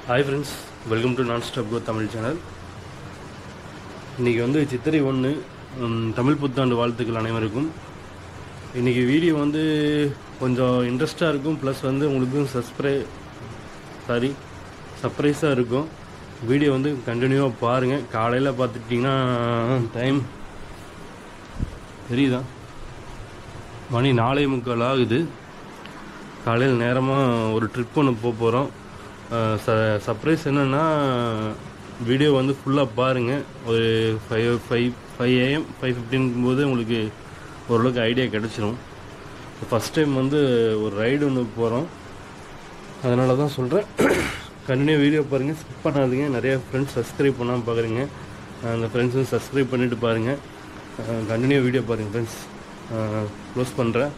Hi friends welcome to non stop go Tamil channel இன்றைக்கி வந்து சித்திரை ஒன்று தமிழ் புத்தாண்டு வாழ்த்துக்கள் அனைவருக்கும் இன்றைக்கி வீடியோ வந்து கொஞ்சம் இன்ட்ரெஸ்ட்டாக இருக்கும் ப்ளஸ் வந்து உங்களுக்கும் சஸ்ப்ரை சாரி சர்ப்ரைஸாக இருக்கும் வீடியோ வந்து கண்டினியூவாக பாருங்கள் காலையில் பார்த்துட்டிங்கன்னா டைம் தெரியுதா மணி நாலே முக்கால் ஆகுது காலையில் நேரமாக ஒரு ட்ரிப் ஒன்று போக போகிறோம் ச சர்ப்ரைஸ் என்னென்னா வீடியோ வந்து ஃபுல்லாக பாருங்கள் ஒரு five five five AM five fifteen போது உங்களுக்கு ஓரளவுக்கு ஐடியா கிடச்சிரும் ஃபஸ்ட் டைம் வந்து ஒரு ரைடு ஒன்று போகிறோம் அதனால தான் சொல்கிறேன் கண்டினியூ வீடியோ பாருங்கள் ஸ்கிப் பண்ணாதீங்க நிறைய ஃப்ரெண்ட்ஸ் சப்ஸ்கிரைப் பண்ணாமல் பார்க்குறீங்க அந்த ஃப்ரெண்ட்ஸும் சப்ஸ்கிரைப் பண்ணிவிட்டு பாருங்கள் கண்டினியூ வீடியோ பாருங்கள் ஃப்ரெண்ட்ஸ் க்ளோஸ் பண்ணுறேன்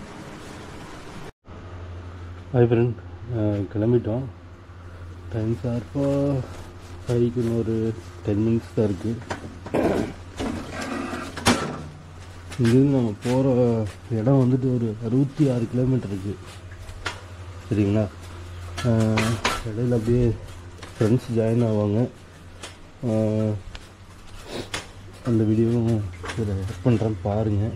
ஹாய் ஃப்ரெண்ட் கிளம்பிட்டோம் டைம் ஷார்ப்பாக ஃபைவ்க்கு இன்னொரு டென் மினிட்ஸ் தான் இருக்குது இங்கேருந்து நம்ம போகிற இடம் வந்துட்டு ஒரு அறுபத்தி ஆறு கிலோமீட்டர் இருக்குது சரிங்களா ஆஹ், இடையில அப்படியே ஃப்ரெண்ட்ஸ் ஜாயின் ஆவாங்க ஆஹ், அந்த வீடியோவும் ஒரு ஹெல்ப் பண்ணுறேன் பாருங்கள்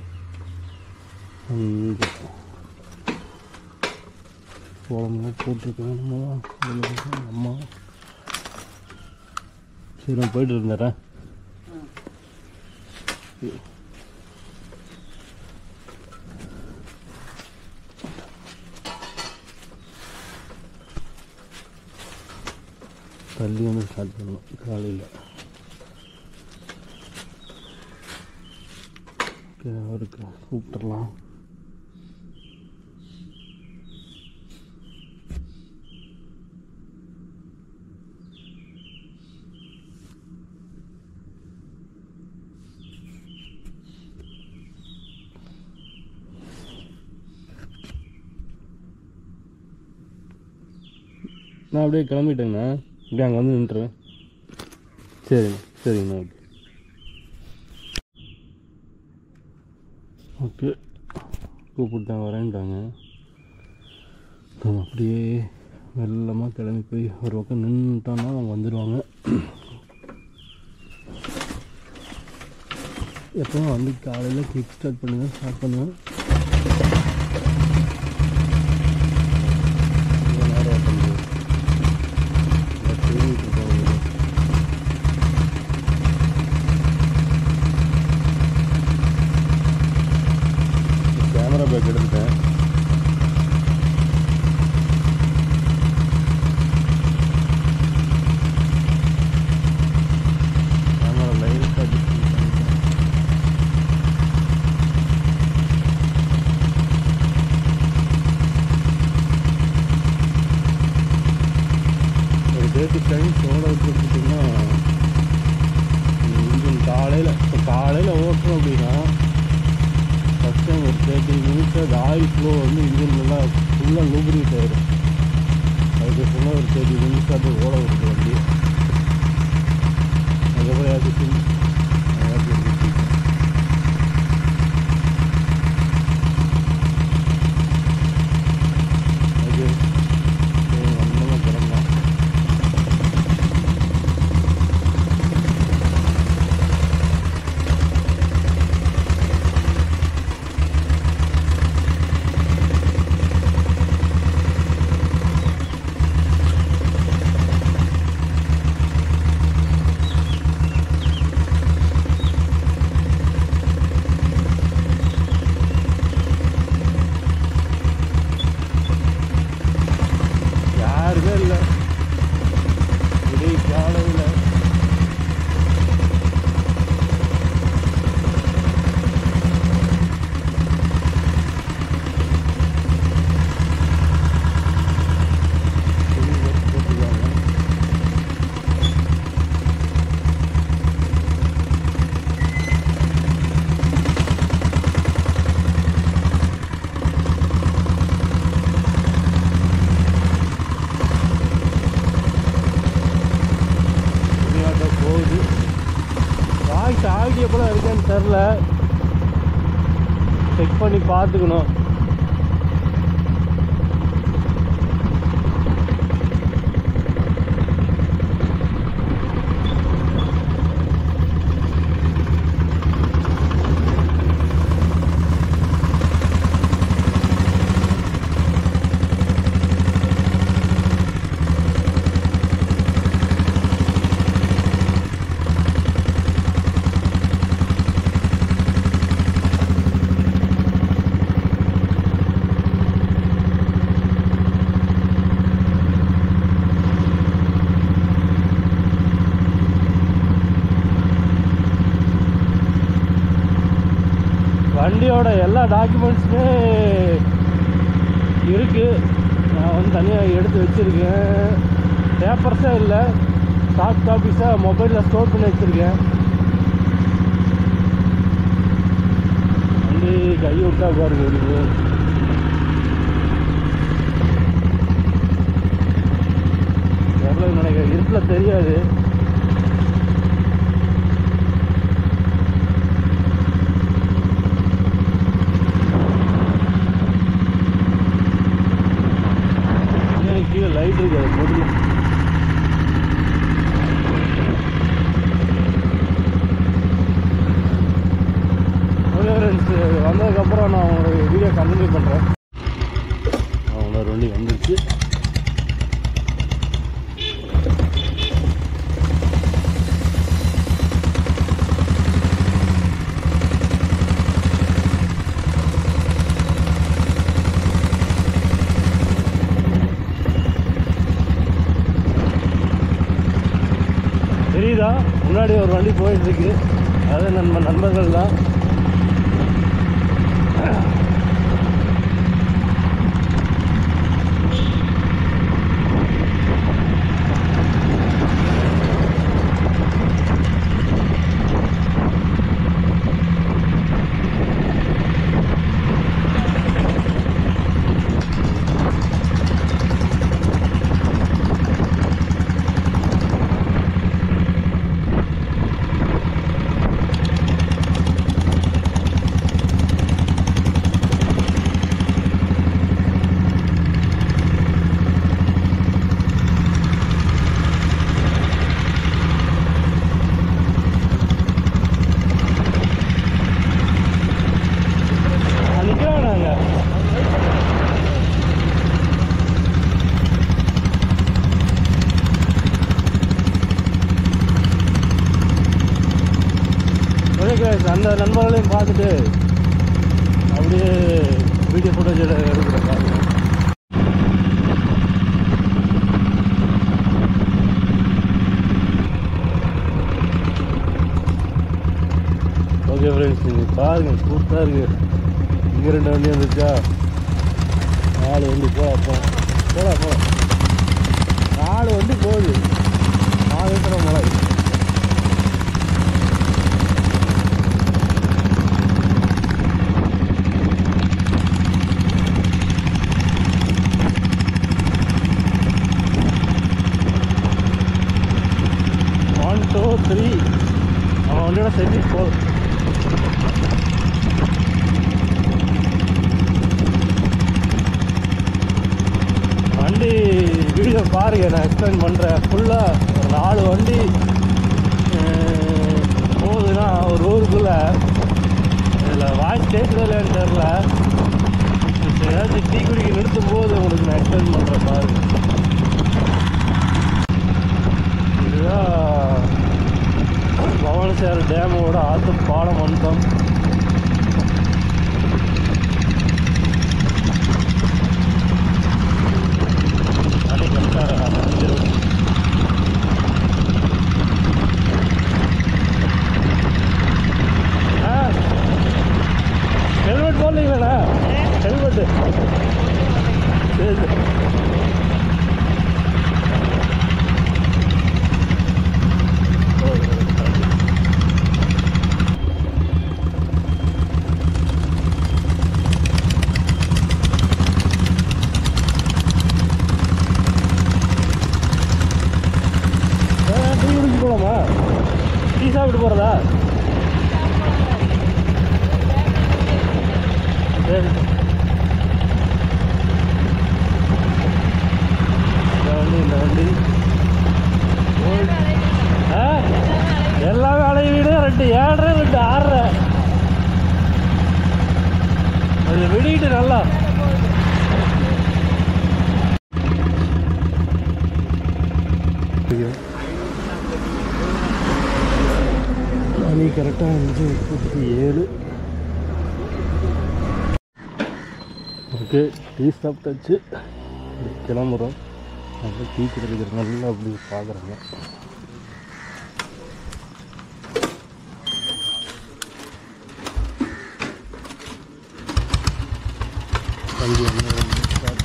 கோலமெல்லாம் போட்டிருக்கேன் நம்ம அம்மா சரி நான் போயிட்டு இருந்துடுறேன் தள்ளி வந்து ஸ்டார்ட் பண்ணணும் காலையில் ஓகே அவருக்கு கூப்பிட்டுடலாம் நான் அப்படியே கிளம்பிட்டேங்கண்ணா அப்படியே அங்கே வந்து நின்றுறேன் சரிங்க சரிங்கண்ணா ஓகே ஓகே கூப்பிட்டேன் வரேன்ட்டாங்க நம்ம அப்படியே மெல்லமாக கிளம்பி போய் ஒரு பக்கம் நின்றுட்டோன்னா அவங்க வந்துடுவாங்க எப்பவும் வந்து காலையில் கிக் ஸ்டார்ட் பண்ணுவேன் ஸ்டார்ட் பண்ணுவேன் இவ்வளோ நேரம் பண்ணுறது தூங்கிட்டு இருப்பாங்க கேமரா பேக் எடுத்துட்டேன் கேமரா லைட்டாக ஒரு தேர்ட்டி செகண்ட் சோட விட்டுருச்சுன்னா இன்ஜின் காலையில் இப்போ காலையில் ஓட்டுறோம் அப்படின்னா ஃபஸ்ட் டைம் ஒரு தேர்ட்டி மினிட்ஸ் அது ஆயில் ஃப்ளோ வந்து இன்ஜின் நல்லா ஃபுல்லாக லூப்ரிட் ஆயிடும் அதுக்கு ஃபுல்லாக ஒரு தேர்ட்டி மினிட்ஸ் அது ஓட விடுது வண்டி அதுக்கப்புறம் ஏதாச்சும் ஏதாச்சும் ஓகே வந்தோம் கிளம்பலாம் யாருமே இல்லை விடிய காலையில் விளையாட்டம் போகுது வாய்ஸ் ஆடியோ கூட இருக்கான்னு தெரில செக் பண்ணி பார்த்துக்கணும் வண்டியோட எல்லா டாக்குமெண்ட்ஸுமே இருக்குது நான் வந்து தனியாக எடுத்து வச்சுருக்கேன் பேப்பர்ஸே இல்லை சாஃப்ட் காப்பீஸாக மொபைலில் ஸ்டோர் பண்ணி வச்சுருக்கேன் வண்டி கை விட்டா பாருங்க இருக்கு எவ்வளோ நினைக்கிறேன் இருட்டில் தெரியாது ஏன் கீழே லைட் இருக்கு அது போட்டு ஓகே ஃப்ரெண்ட்ஸ் வந்ததுக்கப்புறம் நான் உங்களுக்கு வீடியோ கண்டினியூ பண்ணுறேன் இன்னொரு வண்டி வந்துருச்சு தெரியுதா முன்னாடி ஒரு வண்டி போயிட்டு இருக்கு அது நம்ம நண்பர்கள் தான் நிற்கிறோம் நாங்கள் ஓகே guys, அந்த நண்பர்களையும் பார்த்துட்டு அப்படியே வீடியோ ஃபுட்டேஜ் எடுக்கிறேன் பாருங்க ஓகே ஃப்ரெண்ட்ஸ் நீங்கள் பாருங்கள் சூப்பராக இருக்குது இங்கே ரெண்டு வண்டி வந்துச்சா நாலு வண்டி போடா போ போடா போ நாலு வண்டி போகுது நாலு எத்தனை மலை ஒன் டூ த்ரீ அவன் வண்டியோட சர்வீஸ் போகுது வண்டி வீடியோ பாருங்க நான் எக்ஸ்பிளைன் பண்ணுறேன் ஃபுல்லாக ஒரு நாலு வண்டி அஹ், போகுதுன்னா ஒரு ஊருக்குள்ளே இதில் வாய்ஸ் கேட்குதா இல்லையான்னு தெரில ஏதாச்சும் டீ குடிக்க நிறுத்தும் போது உங்களுக்கு நான் எக்ஸ்பிளைன் பண்ணுறேன் பாருங்க இதுதான் பவானிசார் டேமோட ஆற்று பாலம் வந்துட்டோம் அடி கரெக்டாக அமைஞ்சிரும் ஆ ஹெல்மெட் போடலீங்களா ஹெல்மெட்டு சரி சரி டீ குடிச்சு போகலாமா டீ சாப்பிட்டு போகிறதா சரி இந்த வண்டி இந்த வண்டி ஆ எல்லா வேலையும் வீடு ரெண்டு ஏழரை ரெண்டு ஆறரை அது விடிட்டு நல்லா மணி கரெக்டாக அஞ்சு முப்பத்தி ஏழு ஓகே டீ சாப்பிட்டாச்சு கிளம்புறோம் நல்லா டீ கிடைக்கிற நல்லா அப்படி பார்க்குறாங்க வண்டி வந்து start.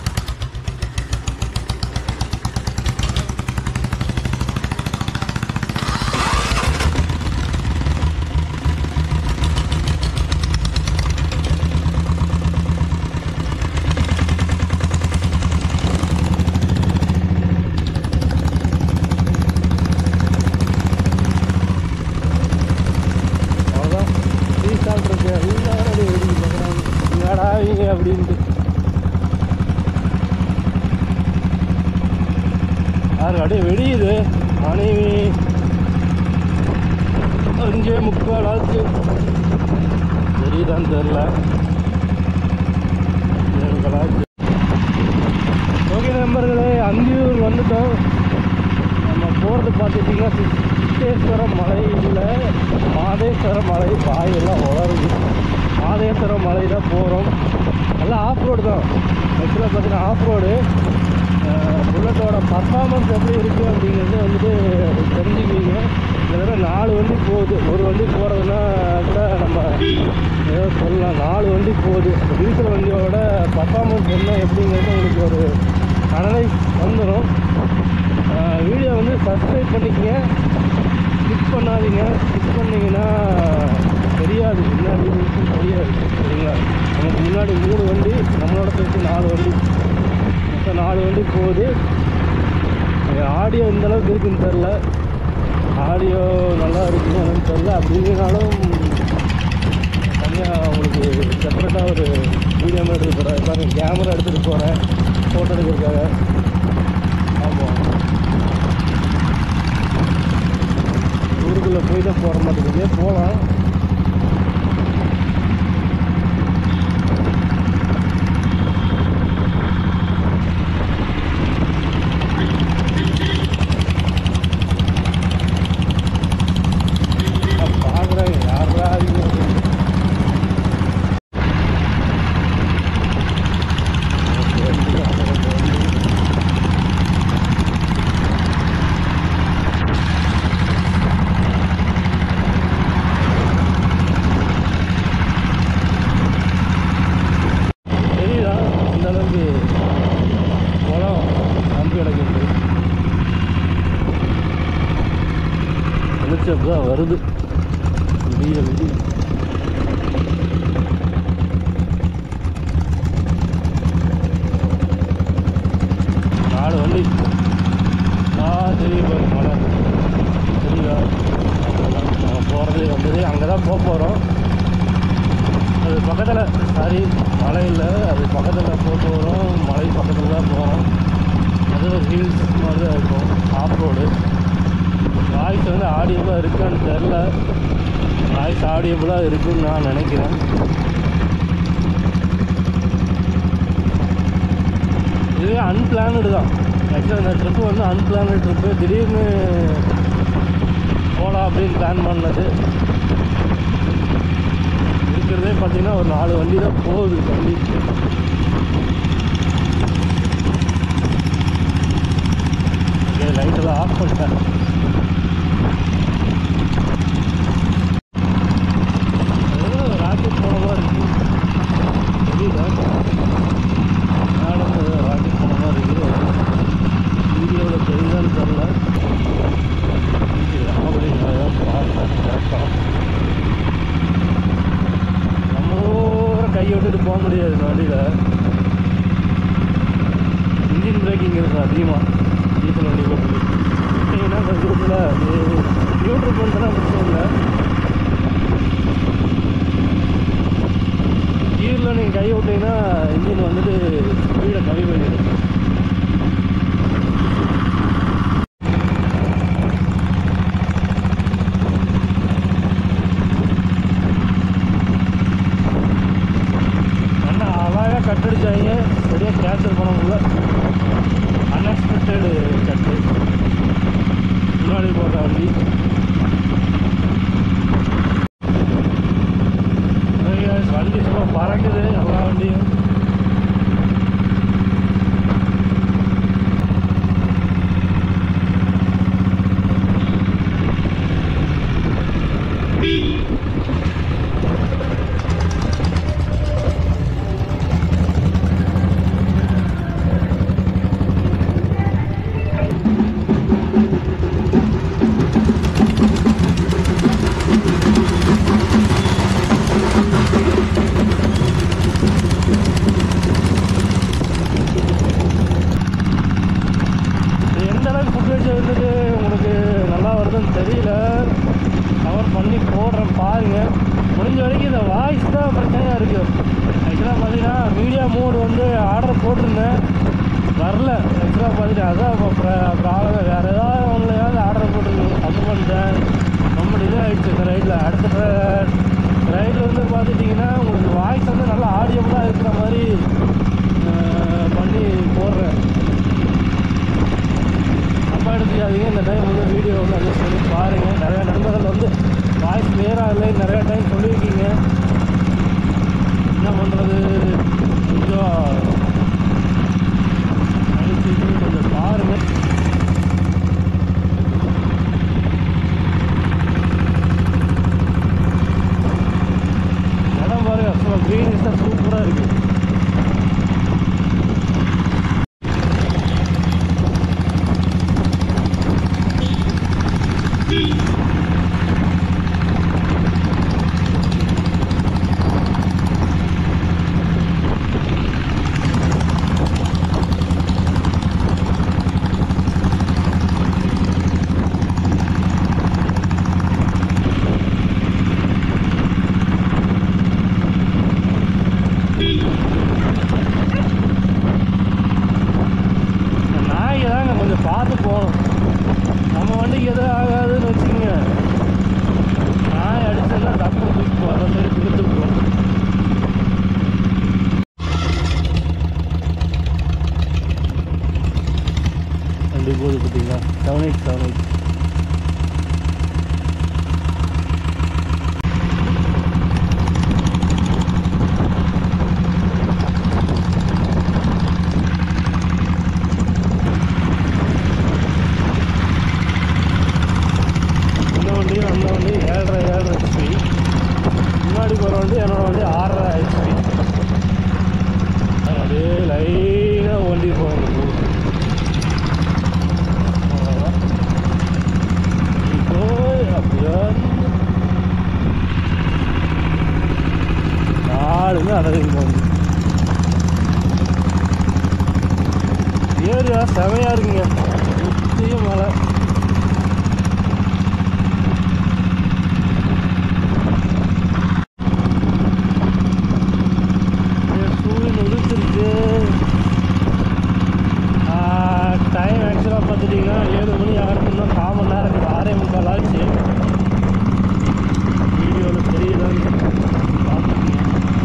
அவ்வளோதான் டீ சாப்பிட்ருக்கு எல்லாரும் அப்படியே வெடிக்க பார்க்குறாங்க என்னடா இவங்க அப்படின்ட்டு யாரு அப்படியே வெடியுது மனைவி அஞ்சே முக்கால் ஆச்சு தெரியுதான்னு தெரில அஞ்சே முக்கால் ஆச்சு ஓகே நண்பர்களே அந்தியூர் வந்துட்டோம் நம்ம போகிறது பார்த்துட்டிங்கன்னா சித்தேஸ்வர மலை இல்லை மாதேஸ்வர மலை வாயெல்லாம் வளருது மாதேஸ்வர மலை தான் போகிறோம் எல்லாம் ஆஃப் ரோடு தான் ஆக்சுவலாக பார்த்தீங்கன்னா ஆஃப் ரோடு புல்லட்டோட பர்ஃபார்மன்ஸ் எப்படி இருக்குது அப்படிங்கிறது வந்துட்டு தெரிஞ்சுக்குவீங்க இதோட நாலு வண்டி போகுது ஒரு வண்டி போகிறதுனா கூட நம்ம ஏதோ சொல்லலாம் நாலு வண்டி போகுது டீசல் வண்டியோட பர்ஃபார்மன்ஸ் என்ன எப்படிங்கிறது உங்களுக்கு ஒரு அனலைஸ் வந்துடும் வீடியோ வந்து சப்ஸ்கிரைப் பண்ணிக்கங்க ஸ்கிப் பண்ணாதீங்க ஸ்கிப் பண்ணிங்கன்னா தெரியாது முன்னாடி விஷயம் தெரியாது சரிங்களா நமக்கு முன்னாடி மூணு வண்டி நம்மளோட சேர்த்து நாலு வண்டி மொத்தம் நாலு வண்டி போகுது ஆடியோ இந்த அளவுக்கு இருக்குன்னு தெரில ஆடியோ நல்லா இருக்குன்னு எனக்கு தெரில அப்படின்னாலும் தனியாக உங்களுக்கு செப்பரேட்டாக ஒரு வீடியோ மாதிரி எடுத்து போகிறேன் பாருங்க கேமரா எடுத்துகிட்டு போகிறேன் ஃபோட்டோ எடுக்கிறதுக்காக ஆமாம் ஊருக்குள்ளே போய் தான் போகிற மாட்டேங்குது போகலாம் பார்க்குறேன் யாரா இது தெரியுதா இந்த அளவுக்கு குளம் நம்பி கிடக்குது வெளிச்சம் தான் வருது விடிய விடி நாலு வண்டி ஆ தெரியும் பாரு மலை தெரியுதா அவ்வளோதான் நம்ம போகிறது வந்தது அங்கே தான் போக போகிறோம் அது பக்கத்தில் சாரி மலை இல்லை அது பக்கத்தில் போக போகிறோம் மலை பக்கத்தில் தான் போகிறோம் அது ஒரு ஹில்ஸ் மாதிரி தான் இருக்கும் ஆஃப் ரோடு வாய்ஸ் வந்து ஆடியபுளாக இருக்கான்னு தெரில வாய்ஸ் ஆடியபுளாக இருக்குன்னு நான் நினைக்கிறேன் இதுவே அன்பிளானடு தான் ஆக்சுவலாக இந்த ட்ரிப்பு வந்து அன்பிளானட் ட்ரிப்பு திடீர்னு போகலாம் அப்படின்னு பிளான் பண்ணது இருக்கிறதே பார்த்தீங்கன்னா ஒரு நாலு வண்டி தான் போகுது வண்டி ஓகே லைட்டெல்லாம் ஆஃப் பண்ணிட்டேன் ஏதோ ராக்கெட் போன மாதிரி இருக்கு தெரியுதா மேடம் ஏதோ ராக்கெட் போன மாதிரி இருக்குது வீடியோவில் தெரியுதான்னு தெரில அப்படி நான் பார்த்தேன் கரெக்டாக நம்ம ஊரை கையை விட்டுட்டு போக முடியாது இந்த வண்டியில் இன்ஜின் பிரேக்கிங் இருக்கும் அதிகமாக டீசல் வண்டி போட்டு ஏன்னா கொஞ்சம் நியூட்ரல் பண்ணுறதுனா பிரச்சனை இல்லை கீரில் நீங்கள் கை விட்டீங்கன்னா இன்ஜின் வந்துட்டு ஸ்பீடை கம்மி பண்ணிடும் அண்ணா அழகாக கட்டடிச்சாங்க சரியாக கேன்சல் பண்ண முடியல அன்எக்ஸ்பெக்டடு கட்டு முன்னாடி போகிற வண்டி Hey guys, வண்டி சும்மா பறக்குது எல்லா வண்டியும் அளவுக்கு ஃபுட்டேஜ் வந்துட்டு உங்களுக்கு நல்லா வருதுன்னு தெரியல கவர் பண்ணி போடுறேன் பாருங்க முடிஞ்ச வரைக்கும் இந்த வாய்ஸ் தான் பிரச்சனையாக இருக்குது ஆக்சுவலாக பார்த்தீங்கன்னா மீடியா மோடு வந்து ஆர்டர் போட்டிருந்தேன் வரல ஆக்சுவலாக பார்த்துட்டு அதான் இப்போ ப்ராப்ளம் வேறு ஏதாவது ஒன்றுலையாவது ஆர்டர் போட்டிருந்தேன் அது பண்ணிட்டேன் ரொம்ப டிலே ஆகிடுச்சு இந்த ரைடில் அடுத்த ரைடில் வந்து பார்த்துட்டிங்கன்னா உங்களுக்கு வாய்ஸ் வந்து நல்லா ஆடியபுளாக இருக்கிற மாதிரி அஹ், பண்ணி போடுறேன் தப்பாக எடுத்துக்காதீங்க இந்த டைம் வந்து வீடியோ வந்து அட்ஜஸ்ட் பண்ணி பாருங்கள் நிறையா நண்பர்கள் வந்து வாய்ஸ் கிளியராக இல்லை நிறையா டைம் சொல்லியிருக்கீங்க என்ன பண்ணுறது கொஞ்சம் அனுப்பிச்சு கொஞ்சம் பாருங்கள் இடம் பாருங்க சும்மா க்ரீனிஷ் தான் சூப்பராக இருக்குது இந்த நாயை தாங்க கொஞ்சம் பார்த்து போகணும் நம்ம வண்டிக்கு எதுவும் ஆகாதுன்னு வச்சுக்கோங்க நாய் அடிச்சதுன்னா தப்பு தூக்கி வர மாதிரி கொடுத்து போகும் வண்டி போகுது பார்த்தீங்களா செவன் எயிட் செவன் எயிட் இந்த வண்டியும் அந்த வண்டி ஏழரை ஏழரை ஹெச்பி முன்னாடி போகிற வண்டி என்னோட வண்டி ஆறரை ஹெச்பி அப்படியே லைனாக வண்டி போகணும் அவ்வளோதான். இப்போ அப்படியே நாலுமே அழகுங்க வந்து ஏரியா செமையாக இருக்குங்க சுற்றியும் மலை சூரியன் உதிச்சிருக்கு டைம் ஆக்சுவலாக பார்த்துட்டிங்கன்னா ஏழு மணி ஆகிறதுக்கு கால் மணி நேரம் இருக்குது ஆறே முக்கால் ஆச்சு வீடியோவில் தெரியலன்னு பார்த்துக்கோங்க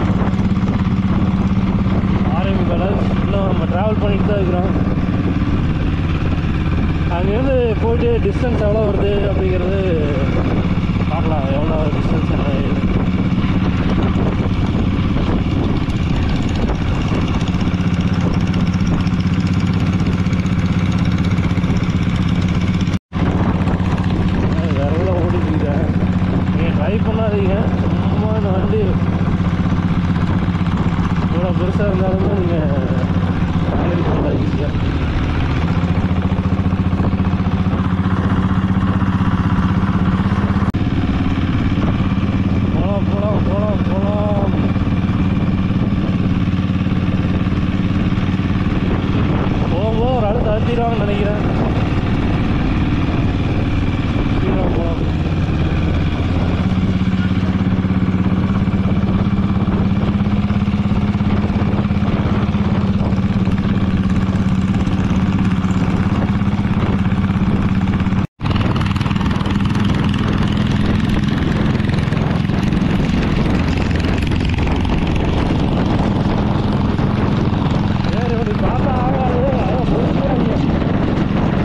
ஆறே முக்கால் ஆச்சு இன்னும் நம்ம ட்ராவல் பண்ணிட்டு தான் இருக்கிறோம் அங்கேருந்து போயிட்டு டிஸ்டன்ஸ் எவ்வளோ வருது அப்படிங்கிறது பார்க்கலாம் எவ்வளோ டிஸ்டன்ஸ் என்ன ஏது. விரல ஓடிட்டு நீங்கள் ட்ரை பண்ணாதீங்க சும்மா இந்த வண்டி இவ்வளோ பெருசாக இருந்தாலுமே நீங்கள் ஏறி போகலாம் ஈஸியாக போகலாம் போகலாம் போகலாம் போகலாம் போகும்போது ஒரு ஆள் தளர்த்திடுவாங்கன்னு நினைக்கிறேன் சீக்கிரம் போகலாம் ஏறி அப்படி பார்த்தா ஆகாது அதான் முடிஞ்சிடாங்க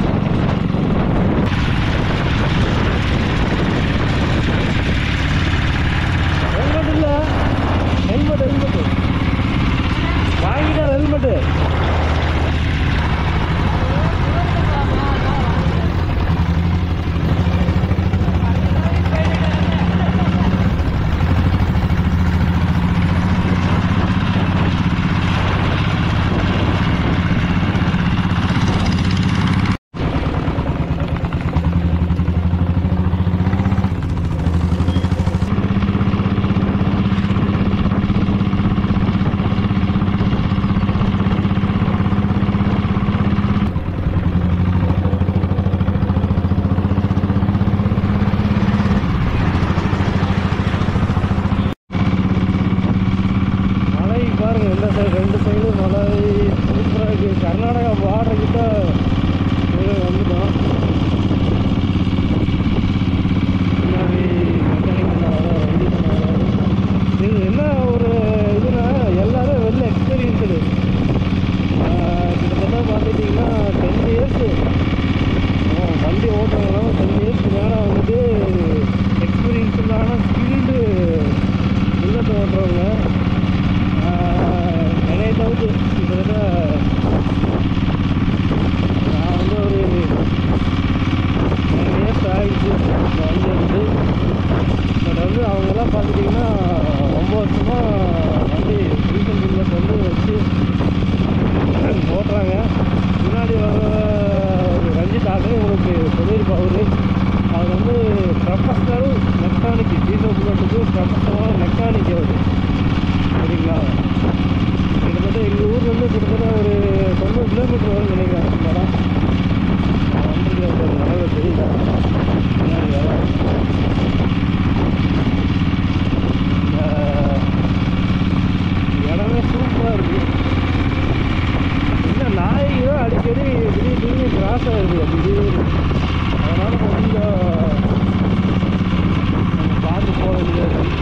நமக்கு சொல்லியிருப்பா அவரு அவர் வந்து ப்ரொஃபஷனல் மெக்கானிக் டீசல் புல்லட்டுக்கு ப்ரொஃபஷனல் மெக்கானிக் அவர் சரிங்களா கிட்டத்தட்ட எங்கள் ஊர்லேருந்து கிட்டத்தட்ட ஒரு தொண்ணூறு கிலோமீட்டர் வரும்னு நினைக்கிறேன் இந்த இடம் வந்துருக்கேன் ஒரு நடவை தெரியல பின்னாடி வேலை. இந்த இடமே சூப்பராக இருக்குது இந்த நாய்களும் அடிக்கடி திடீர் திடீர்னு கிராஸ் ஆகுது அப்படி திடீர்னு அதனால் கொஞ்சம் நம்ம பார்த்து போக வேண்டியதாக இருக்கு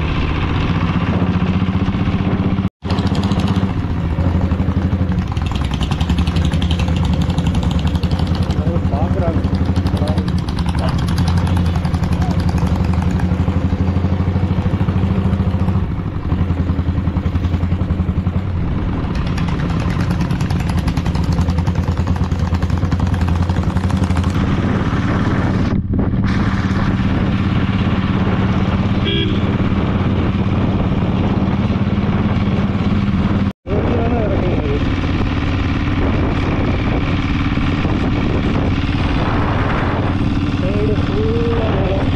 பார்க்குறாங்க ஓகேவான இறக்குங்க இது சைடு ஃபுல்லாக நிலம்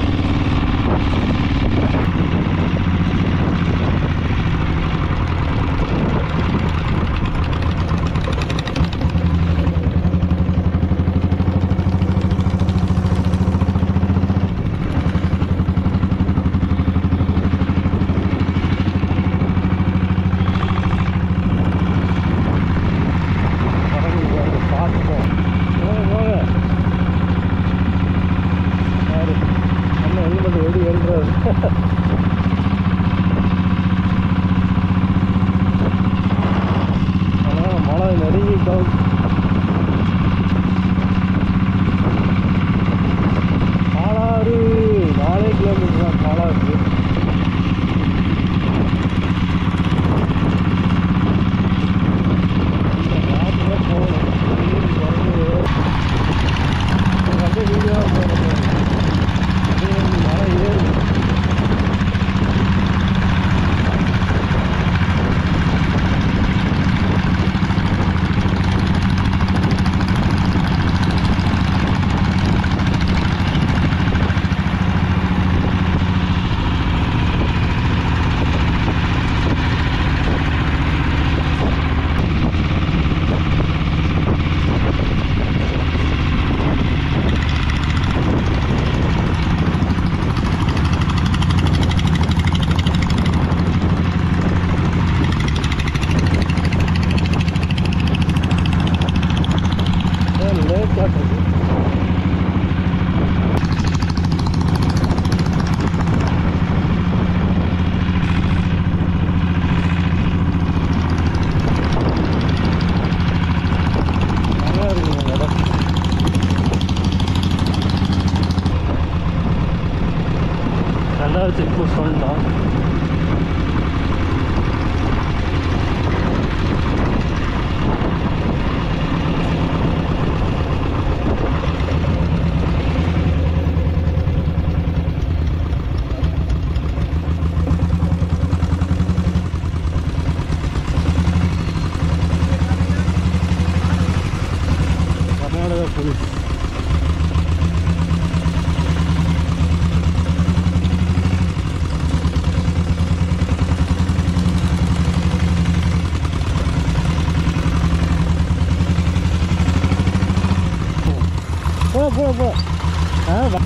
பறந்து போகிறது பார்த்துப்போம் போக போக பாரு அண்ணன் ஹெல்மெட் வெடி எழுதுறாரு ஆனால் மழை நெருங்கிட்டோம் பாலாறு நாலே கிலோமீட்டர் தான் பாலாறு இந்த ராத்திரில போகணும் திடீர்னு குறைஞ்சு எனக்கு அப்படியே வீடியோவாக போகிறது அப்படியே மழை ஏறுது லேட் காட்டுறது நல்லா இருக்குங்க இடம் ரெண்டாவது செக் போஸ்ட் வந்துட்டோம் கர்நாடகா போலீஸ் போ போ போ ஆ வா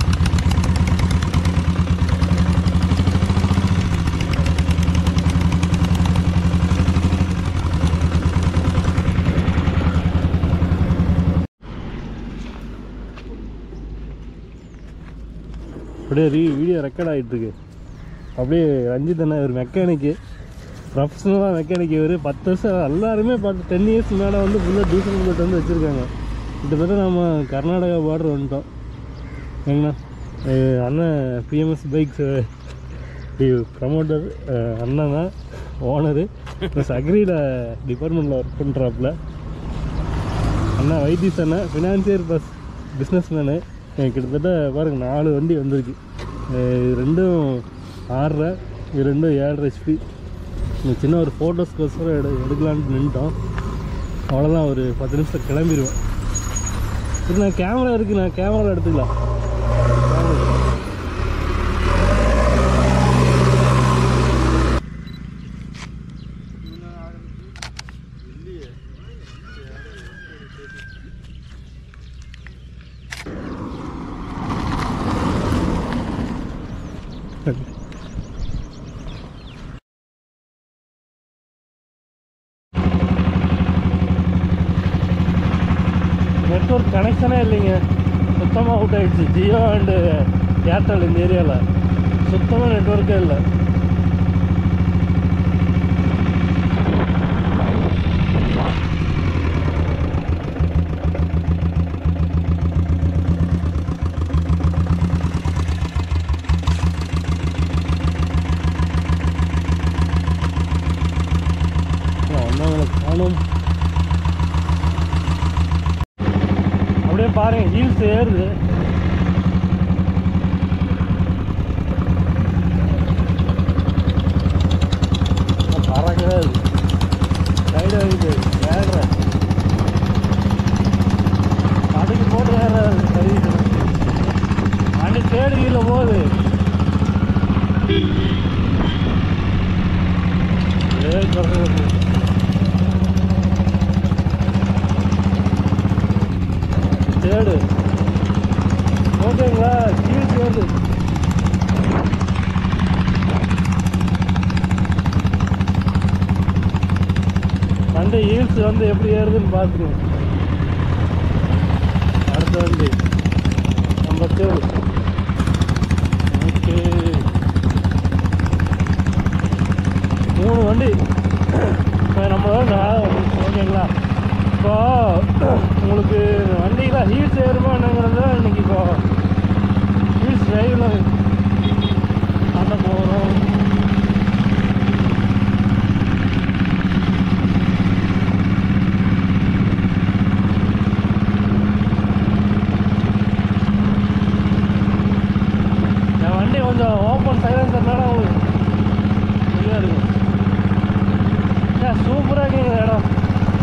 அப்படியே ரீ வீடியோ ரெக்கார்ட் ஆகிட்டு இருக்கு அப்படியே ரஞ்சித் அண்ணா ஒரு மெக்கானிக்கு ப்ரொஃபஷனலாக மெக்கானிக் இவர் பத்து வருஷம் எல்லாருமே பத்து டென் இயர்ஸ் மேலே வந்து ஃபுல்லாக டீசல் புல்லட் வந்து வச்சுருக்காங்க கிட்டத்தட்ட நம்ம கர்நாடகா பார்டர் வந்துட்டோம் எங்கண்ணா அஹ் அண்ணன் பிஎம்எஸ் பைக்ஸ் ப்ரமோட்டர் அண்ணன் தான் ஓனரு ப்ளஸ் அக்ரியில் டிபார்ட்மெண்ட்டில் ஒர்க் பண்ணுறாப்புல அண்ணா வைத்தீஸ் அண்ணன் ஃபினான்சியர் ப்ளஸ் பிஸ்னஸ் மேனு கிட்டத்தட்ட பாருங்க நாலு வண்டி வந்திருக்கு அஹ் இது ரெண்டும் ஆறரை இது ரெண்டும் ஏழரை ஹெச்பி சின்ன ஒரு ஃபோட்டோஸ்க்கோசரம் எடு எடுக்கலான்ட்டு நின்ட்டோம் அவ்வளோதான் ஒரு பத்து நிமிஷம் கிளம்பிடுவோம் இது நான் கேமரா இருக்கு நான் கேமரா எடுத்துக்கலாம் நெட்ஒர்க் கனெக்ஷனே இல்லைங்க சுத்தமாக அவுட் ஆயிடுச்சு ஜியோ அண்டு ஏர்டெல் இந்த ஏரியாவில் சுத்தமாக நெட்ஒர்க்கே இல்லை வந்தவங்களை காணும் அப்படியே பாருங்க ஹீல்ஸ் ஏறுது பறக்கவே சைடு வைக்குது ஏறுறேன் அதுக்கு போட்டு ஏறாது சர்வீஸ் வண்டி தேடு கீழே போகுது ஏ குறைஞ்சது தேடு ஓகேங்களா கீழ் தேடு வண்டி ஹீல்ஸ் வந்து எப்படி ஏறுதுன்னு பார்த்துருவோம் அடுத்த வண்டி நம்ம தேடு ஓகே மூணு வண்டி இப்போ நம்ம ஓகேங்களா இப்போ உங்களுக்கு வண்டியில் ஹீல்ஸ் ஏறுமா என்னங்கிறத இன்னைக்கு இப்போ ஹீல்ஸ் டிரைவில் பண்ண போகிறோம் என் வண்டி கொஞ்சம் ஓப்பன் சைலன்சர்னால உங்களுக்கு சரியாக இருக்கும் ஏன் சூப்பராக இருக்குங்க இந்த இடம்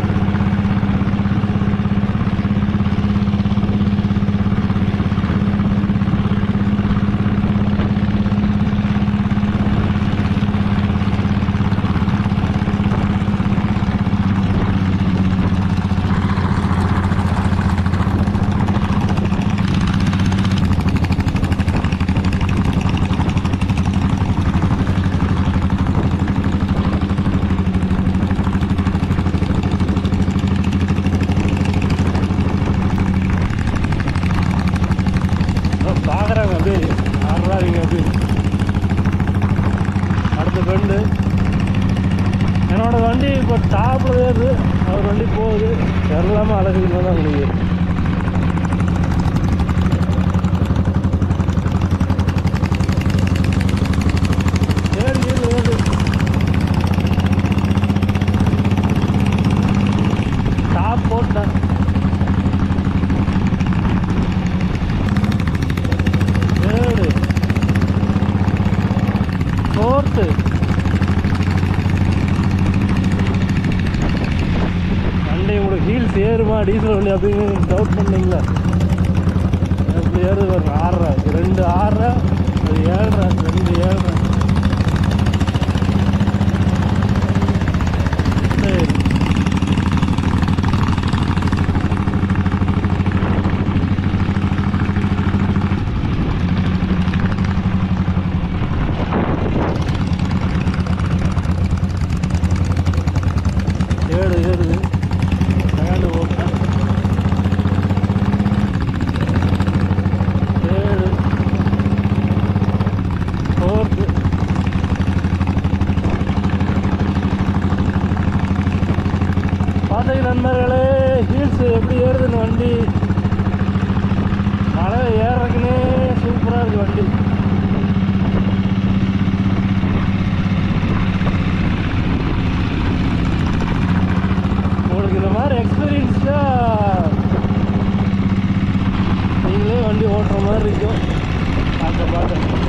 பார்க்குறாங்க அப்படியே ஆடுறாங்க அப்படி அடுத்த பெண்டு என்னோட வண்டி இப்போ டாப்பில் ஏறுது அவர் வண்டி போகுது எல்லாமே அழகுன்னு தான் உங்களுக்கு ஏறு ஏறு ஏறு டாப் போட்டேன் ஏழு ஃபோர்த்து வண்டி உங்களுக்கு ஹீல்ஸ் ஏறுமா டீசல் வண்டி அப்படின்னு டவுட் பண்ணீங்களா எப்படி ஏறுது பாருங்க ஆறரை ரெண்டு ஆறரை அது ஏழரை ரெண்டு ஏழரை சரி ஏழு ஏறுது செகண்டு ஓட்டுறேன் ஏழு ஃபோர்த்து பார்த்தீங்க நண்பர்களே ஹீல்ஸ் எப்படி ஏறுதுன்னு வண்டி மழை ஏறுறதுக்குன்னே சூப்பராக இருக்குது வண்டி உங்களுக்கு இந்த மாதிரி எக்ஸ்பீரியன்ஸாக நீங்களே வண்டி ஓட்டுற மாதிரி இருக்கும் பார்க்க பார்க்க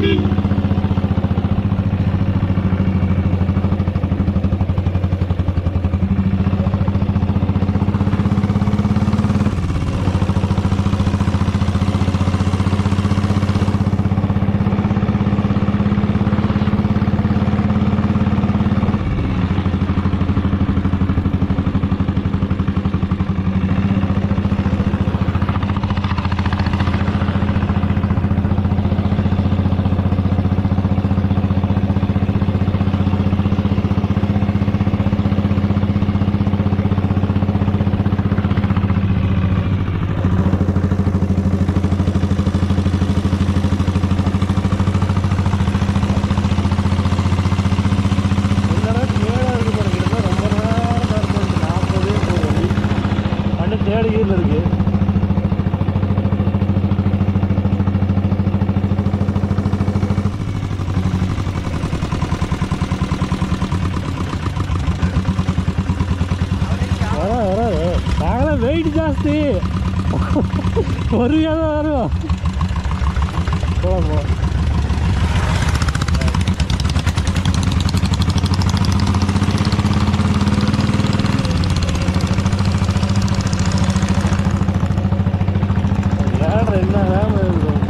இந்த அளவுக்கு மேலே இருக்கு பாருங்க கிட்டத்தட்ட ரொம்ப நேரம் தான் இருக்கும் நாற்பதே போகும் வண்டி தேர்ட் கியரில் இருக்கு வர வர நாங்களாம் வெயிட் ஜாஸ்தி பொறுமையாக தான் வருவோம் போலாம் போலாம் ஏழரை என்ன வேலை இருக்கும்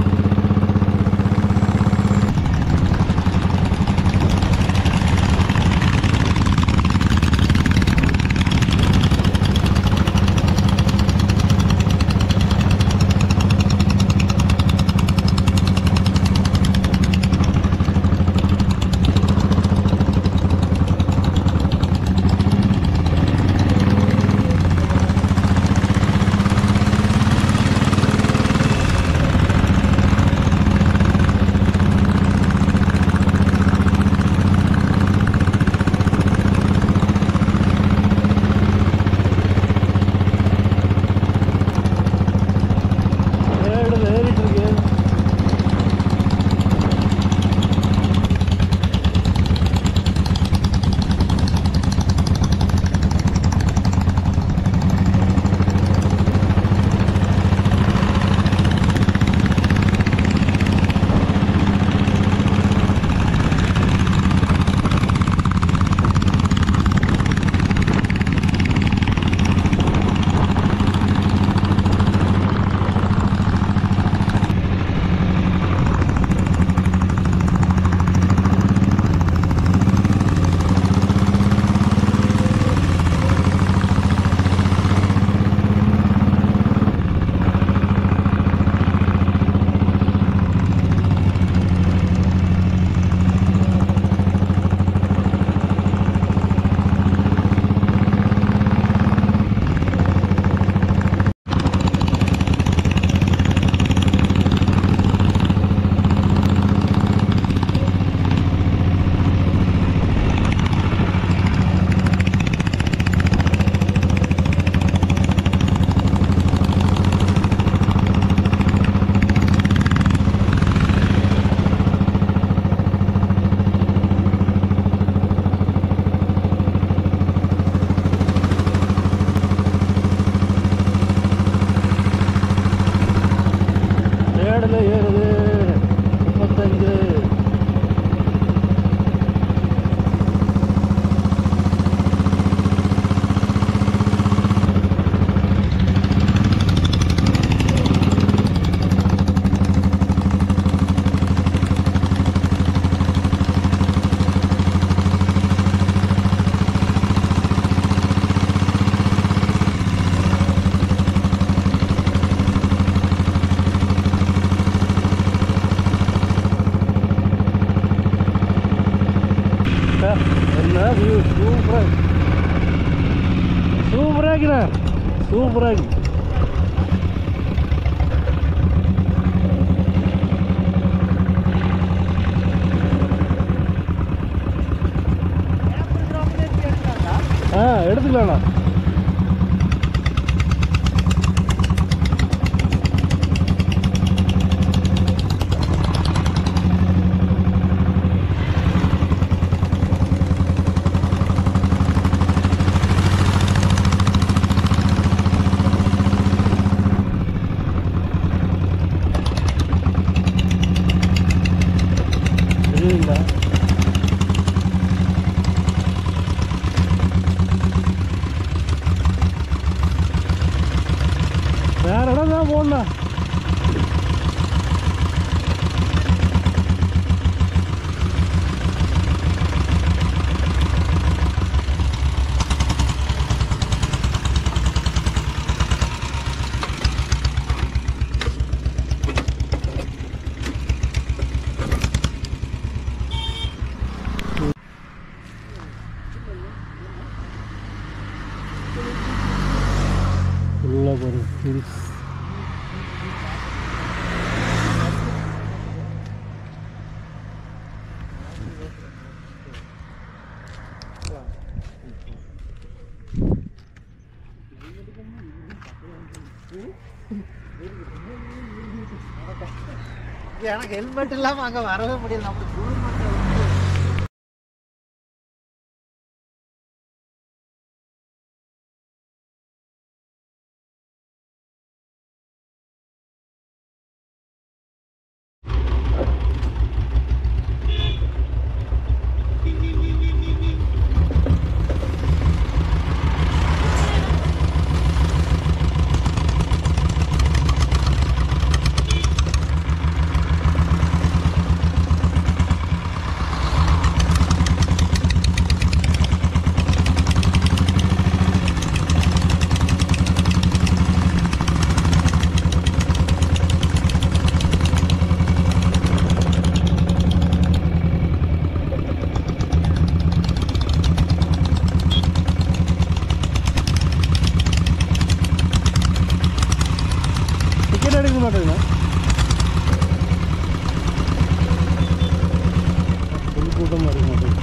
ஏழு ஏறிட்டு இருக்கு ஏழுல ஏறுது முப்பத்தஞ்சு என்ன வியூ சூப்பராக சூப்பராக இருக்கிறேன் சூப்பராக இருக்கு ஆ எடுத்துக்கலாம்ண்ணா தெரியுதுங்களா வேற இடம் தான் போகணும் உள்ள பாருங்க ஹில்ஸ் எனக்கு ஹெல்மெட் இல்லாம அங்க வரவே முடியல நம்மளுக்கு full மண்டை வந்து டிக்கெட் எடுக்க மாட்டேங்கண்ணா ஃபுல் கூட்டமாக இருக்க மாட்டேங்குது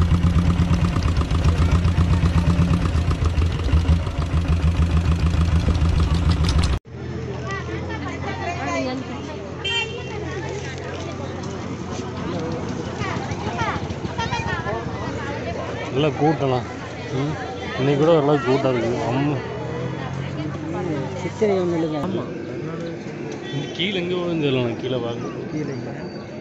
நல்லா கூட்டலாம் ம் இன்னைக்கு கூட ஓரளவுக்கு கூட்டம் இருக்குது அம்மா சித்திரை ஒன்று இல்லைங்க ஆமா இந்த கீழே எங்கே விழுந்து தெரியல கீழே பார்க்க கீழேங்க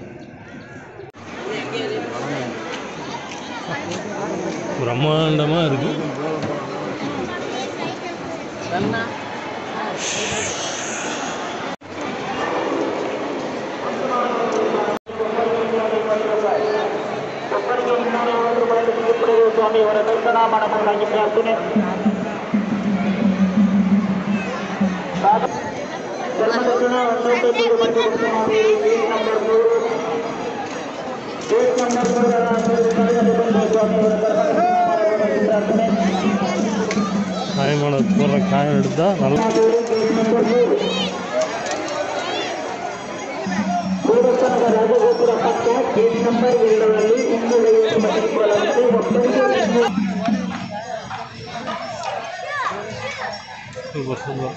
பிரம்மாண்டமாக இருக்குது ಸ್ವಾಮಿ ಅವರ ದರ್ಶನ ಮಾಡಬಹುದಾಗಿ ಪ್ರಾರ್ಥನೆ ಧರ್ಮದರ್ಶನ ಹನ್ನೊಂದು ಮಂದಿ ಮುಖ್ಯಮಂತ್ರಿ ಗೇಟ್ ನಂಬರ್ ಮೂರು ಗೇಟ್ ನಂಬರ್ ಮೂರರ ಸ್ಥಳದಲ್ಲಿ ಬಂದು ಸ್ವಾಮಿ ಅವರ ದರ್ಶನ ಮಾಡಬಹುದಾಗಿ ಪ್ರಾರ್ಥನೆ காயமான போடுற காயம் எடுத்தால் நல்லா ಗೇಟ್ ನಂಬರ್ ಮೂರು ದೇವಸ್ಥಾನದ ರಾಜಗೋಪುರ ಪಕ್ಕ ಗೇಟ್ ನಂಬರ್ ಎರಡರಲ್ಲಿ ಇನ್ನೂರೈವತ್ತು ಮಹಿಳೆಯರಂತೆ ಒಬ್ಬರಿಗೆ ಇನ್ನೂರು சூப்பர் சூப்பர்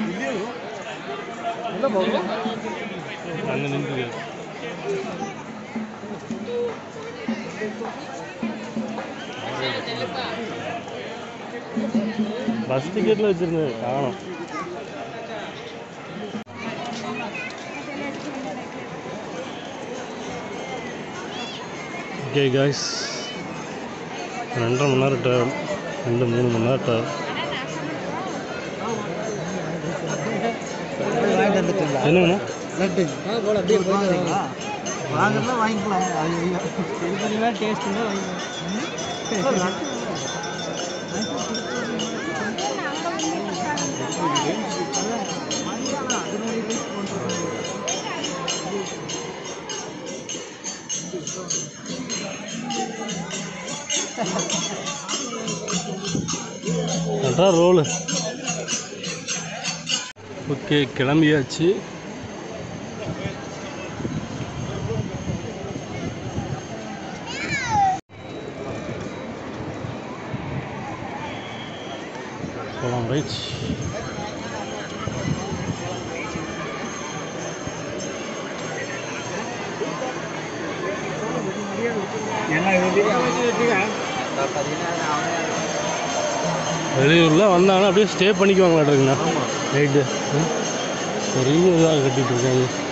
அங்கே நின்று பஸ் டிக்கெட்டில் வச்சுருந்தேன் காணும் ஓகே காய்ஸ் ரெண்டரை மணி நேரம் ட்ராவல் ரெண்டு மூணு மணி நேரம் ட்ராவல் வாங்கிட்டு வந்துட்டீங்களா என்னங்கண்ணா லட்டு போல அப்படியே போயிட்டு வாங்கினா வாங்கிக்கலாம் ஐயோ இது பண்ணி டேஸ்ட் இருந்தால் வாங்கிக்கலாம் நன்றா ரோலு ஓகே கிளம்பியாச்சு போகலாம் ரைட் வெளியூரில் வந்தாங்கன்னா அப்படியே ஸ்டே பண்ணிக்குவாங்களாட்டுருக்குண்ணா ரைட்டு பெரிய இதாக கட்டிகிட்டு இருக்காங்க